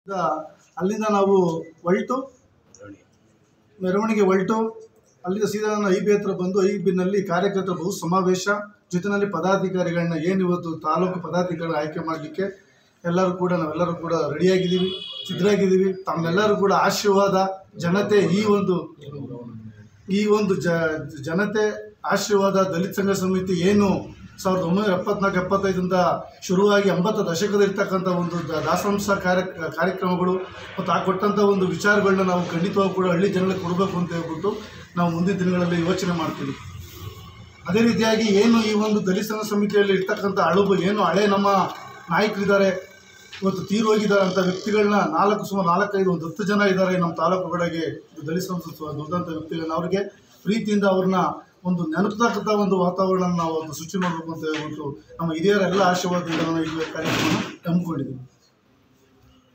ಅಲ್ಲಿಂದ ನಾವು ಹೊಲ್ಟು ಮೆರವಣಿಗೆ ಹೊಲ್ಟು ಅಲ್ಲಿಂದ ಸೀದಾ ನಾನು ಐ ಬಿ ಹತ್ರ ಬಂದು ಐ ಬಿನಲ್ಲಿ ಕಾರ್ಯಕರ್ತರ ಬಹು ಸಮಾವೇಶ ಜೊತೆಯಲ್ಲಿ ಪದಾಧಿಕಾರಿಗಳನ್ನ ಏನು ಇವತ್ತು ತಾಲೂಕು ಪದಾಧಿಕಾರಿಗಳನ್ನ ಆಯ್ಕೆ ಮಾಡಲಿಕ್ಕೆ ಎಲ್ಲರೂ ಕೂಡ ನಾವೆಲ್ಲರೂ ಕೂಡ ರೆಡಿಯಾಗಿದ್ದೀವಿ ಸಿದ್ಧರಾಗಿದ್ದೀವಿ ತಮ್ಮೆಲ್ಲರೂ ಕೂಡ ಆಶೀರ್ವಾದ ಜನತೆ ಈ ಒಂದು ಈ ಒಂದು ಜ ಜನತೆ ಆಶೀರ್ವಾದ ದಲಿತ ಸಂಘ ಸಮಿತಿ ಏನು ಸಾವಿರದ ಒಂಬೈನೂರ ಎಪ್ಪತ್ನಾಲ್ಕು ಎಪ್ಪತ್ತೈದರಿಂದ ಶುರುವಾಗಿ ಎಂಬತ್ತು ದಶಕದ ಇರ್ತಕ್ಕಂಥ ಒಂದು ದ- ದಾಸಂಸ ಕಾರ್ಯ ಕಾರ್ಯಕ್ರಮಗಳು ಮತ್ತು ಆ ಕೊಟ್ಟಂಥ ಒಂದು ವಿಚಾರಗಳನ್ನ ನಾವು ಖಂಡಿತವಾಗಿ ಕೂಡ ಹಳ್ಳಿ ಜನಗಳಿಗೆ ಕೊಡಬೇಕು ಅಂತ ಹೇಳ್ಬಿಟ್ಟು ನಾವು ಮುಂದಿನ ದಿನಗಳಲ್ಲಿ ಯೋಚನೆ ಮಾಡ್ತೀವಿ ಅದೇ ರೀತಿಯಾಗಿ ಏನು ಈ ಒಂದು ದಲಿತ ಸಂಘ ಸಮಿತಿಯಲ್ಲಿ ಇರ್ತಕ್ಕಂಥ ಅಳುಬು ಏನು ಹಳೆ ನಮ್ಮ ನಾಯಕರಿದ್ದಾರೆ ಇವತ್ತು ತೀರೋಗಿದ್ದಾರೆ ಅಂತ ವ್ಯಕ್ತಿಗಳನ್ನ ನಾಲ್ಕು ಸುಮಾರು ನಾಲ್ಕೈದು ಒಂದು ಹತ್ತು ಜನ ಇದ್ದಾರೆ ನಮ್ಮ ತಾಲೂಕುಗಳಿಗೆ ದಲಿತ ಸಂಸ್ಥೆ ದುರ್ದಂಥ ವ್ಯಕ್ತಿಗಳನ್ನ ಅವರಿಗೆ ಪ್ರೀತಿಯಿಂದ ಅವ್ರನ್ನ ಒಂದು ನೆನಪತಕ್ಕಂಥ ಒಂದು ವಾತಾವರಣ ನಾವು ಒಂದು ಸೃಷ್ಟಿ ಮಾಡಬೇಕು ಅಂತ ಹೇಳ್ಬಿಟ್ಟು ನಮ್ಮ ಹಿರಿಯರ ಎಲ್ಲ ಆಶೀರ್ವಾದದಿಂದ ನಾವು ಈ ಕಾರ್ಯಕ್ರಮ ಹಮ್ಮಿಕೊಂಡಿದ್ದೀವಿ